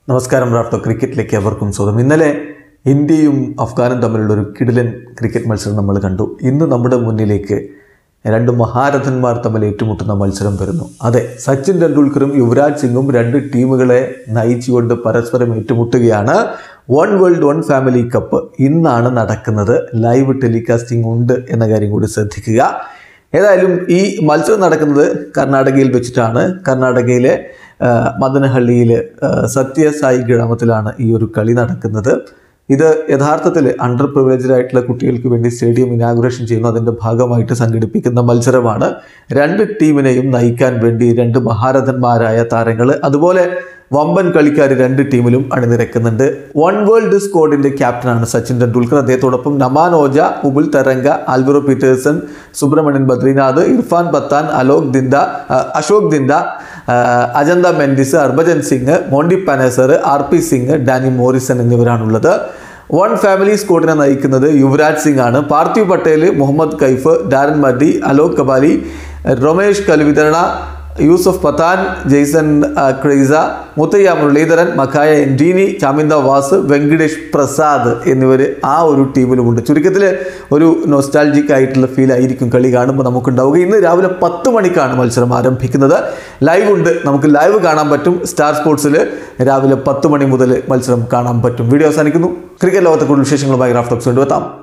നമസ്കാരം റാഫ്റ്റോ ക്രിക്കറ്റിലേക്ക് അവർക്കും സ്വാഗതം ഇന്നലെ ഇന്ത്യയും അഫ്ഗാനും തമ്മിലുള്ള ഒരു കിടിലൻ ക്രിക്കറ്റ് മത്സരം നമ്മൾ കണ്ടു ഇന്ന് നമ്മുടെ മുന്നിലേക്ക് രണ്ട് മഹാരഥന്മാർ തമ്മിൽ ഏറ്റുമുട്ടുന്ന മത്സരം വരുന്നു അതെ സച്ചിൻ ടെണ്ടുൽക്കറും യുവരാജ് സിംഗും രണ്ട് ടീമുകളെ നയിച്ചുകൊണ്ട് പരസ്പരം ഏറ്റുമുട്ടുകയാണ് one world one family cup ഇന്നാണ് നടക്കുന്നത് ലൈവ് ടെലികാസ്റ്റിംഗ് ഉണ്ട് എന്ന കാര്യം കൂടി ശ്രദ്ധിക്കുക ഏതായാലും ഈ മത്സരം നടക്കുന്നത് കർണാടകയിൽ വെച്ചിട്ടാണ് കർണാടകയിലെ ആ, മദനഹള്ളിയിൽ ആ, സത്യസായി ഗ്രാമത്തിലാണ് ഈ ഒരു കളി നടക്കുന്നത് ഇത് യഥാർത്ഥത്തിൽ അണ്ടർ പ്രിവിലേജഡ് ആയിട്ടുള്ള കുട്ടികൾക്ക് വേണ്ടി സ്റ്റേഡിയം ഇനാഗുറേഷൻ ചെയ്യുന്നു അതിൻ്റെ ഭാഗമായിട്ട് സംഘടിപ്പിക്കുന്ന മത്സരമാണ് രണ്ട് ടീമിനെയും നയിക്കാൻ വേണ്ടി രണ്ട് മഹാരഥന്മാരായ താരങ്ങൾ അതുപോലെ വമ്പൻ കളിക്കാർ രണ്ട് ടീമിലും അണിനിരക്കുന്നുണ്ട് വൺ വേൾഡ് സ്ക്വാഡിന്റെ ക്യാപ്റ്റനാണ് സച്ചിൻ ടെണ്ടുൽക്കർ അദ്ദേഹത്തോടൊപ്പം നമാൻ ഓജ ഉബുൽ തരംഗ ആൽവറോ പീറ്റേഴ്സൺ സുബ്രഹ്മണ്യൻ ബദ്രിനാഥ് ഇർഫാൻ പത്താൻ അലോക് ദിന്ദ ആ, അശോക് ദിന്ദ ആ, Ajantha Mendis Harbhajan Singh Monty Panesar R P Singh Danny Morrison എന്നിവരാണുള്ളത് വൺ ഫാമിലി സ്ക്വാഡിനെ നയിക്കുന്നത് യുവരാജ് സിംഗ് ആണ് Parthiv Patel Mohammad Kaif Darren Maddy Alok Kapali Romesh Kaluwitharana Yusuf Pathan Jason ആ, Krejza Muttiah Muralitharan Makhaya Ntini Chaminda Vaas Venkatesh Prasad എന്നിവർ ആ ഒരു ടീമിലുമുണ്ട് ചുരുക്കത്തിൽ ഒരു നൊസ്റ്റാൾജിക് ആയിട്ടുള്ള ഫീൽ ആയിരിക്കും കളി കാണുമ്പോൾ നമുക്കുണ്ടാവുക ഇന്ന് രാവിലെ പത്ത് മണിക്കാണ് മത്സരം ആരംഭിക്കുന്നത് ലൈവ് ഉണ്ട് നമുക്ക് ലൈവ് കാണാൻ പറ്റും സ്റ്റാർ സ്പോർട്സിൽ രാവിലെ പത്ത് മണി മുതൽ മത്സരം കാണാൻ പറ്റും വീഡിയോ അവസാനിക്കുന്നു ക്രിക്കറ്റ് ലോകത്തെ കൂടുതൽ വിശേഷങ്ങളുമായി റാഫ്റ്റോക്സ് കൊണ്ടുവെത്താം